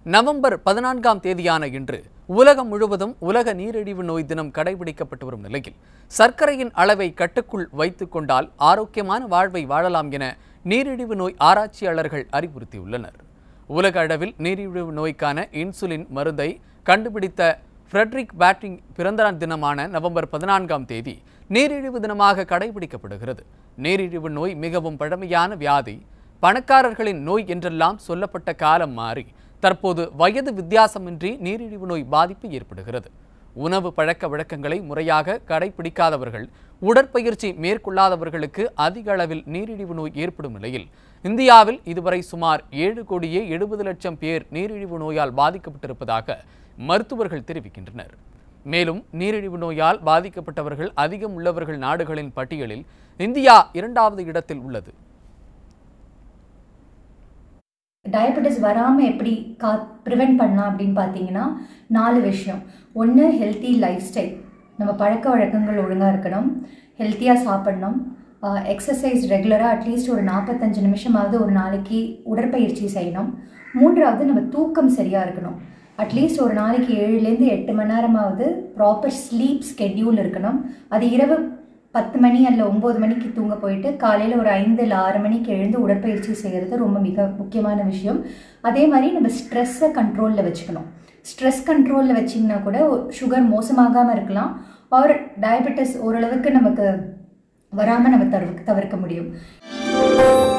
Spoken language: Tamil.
நவம்பர் பதினான்காம் தேதியான இன்று உலகம் முழுவதும் உலக நீரிழிவு நோய் தினம் கடைபிடிக்கப்பட்டு வரும் நிலையில் சர்க்கரையின் அளவை கட்டுக்குள் வைத்துக் கொண்டால் ஆரோக்கியமான வாழ்வை வாழலாம் என நீரிழிவு நோய் ஆராய்ச்சியாளர்கள் அறிவுறுத்தியுள்ளனர் உலக அளவில் நீரிழிவு நோய்க்கான இன்சுலின் மருந்தை கண்டுபிடித்த ஃப்ரெட்ரிக் பேட்டிங் பிறந்தநாள் தினமான நவம்பர் பதினான்காம் தேதி நீரிழிவு தினமாக கடைபிடிக்கப்படுகிறது நீரிழிவு நோய் மிகவும் பழமையான வியாதி பணக்காரர்களின் நோய் என்றெல்லாம் சொல்லப்பட்ட காலம் மாறி தற்போது வயது வித்தியாசமின்றி நீரிழிவு நோய் பாதிப்பு ஏற்படுகிறது உணவு பழக்க வழக்கங்களை முறையாக கடைபிடிக்காதவர்கள் உடற்பயிற்சி மேற்கொள்ளாதவர்களுக்கு அதிக அளவில் நீரிழிவு நோய் ஏற்படும் நிலையில் இந்தியாவில் இதுவரை சுமார் ஏழு கோடியே எழுபது லட்சம் பேர் நீரிழிவு நோயால் பாதிக்கப்பட்டிருப்பதாக மருத்துவர்கள் தெரிவிக்கின்றனர் மேலும் நீரிழிவு நோயால் பாதிக்கப்பட்டவர்கள் அதிகம் உள்ளவர்கள் நாடுகளின் பட்டியலில் இந்தியா இரண்டாவது இடத்தில் உள்ளது டயபெட்டிஸ் வராமல் எப்படி கா ப்ரிவெண்ட் பண்ணலாம் அப்படின்னு பார்த்தீங்கன்னா நாலு விஷயம் ஒன்று ஹெல்த்தி லைஃப் ஸ்டைல் நம்ம பழக்க வழக்கங்கள் ஒழுங்காக இருக்கணும் ஹெல்த்தியாக சாப்பிடணும் எக்ஸசைஸ் ரெகுலராக அட்லீஸ்ட் ஒரு நாற்பத்தஞ்சு நிமிஷமாவது ஒரு நாளைக்கு உடற்பயிற்சி செய்யணும் மூன்றாவது நம்ம தூக்கம் சரியாக இருக்கணும் அட்லீஸ்ட் ஒரு நாளைக்கு ஏழுலேருந்து எட்டு மணி நேரமாவது ப்ராப்பர் ஸ்லீப் ஸ்கெட்யூல் இருக்கணும் அது இரவு பத்து மணி அல்ல ஒம்பது மணிக்கு தூங்க போயிட்டு காலையில் ஒரு ஐந்து இல்லை ஆறு மணிக்கு எழுந்து உடற்பயிற்சி செய்கிறது ரொம்ப மிக முக்கியமான விஷயம் அதே மாதிரி நம்ம ஸ்ட்ரெஸ்ஸை கண்ட்ரோலில் வச்சுக்கணும் ஸ்ட்ரெஸ் கண்ட்ரோலில் வச்சிங்கன்னா கூட சுகர் மோசமாகாமல் இருக்கலாம் ஆர் டயபெட்டிஸ் ஓரளவுக்கு நமக்கு வராமல் நம்ம தவிர்க்க தவிர்க்க முடியும்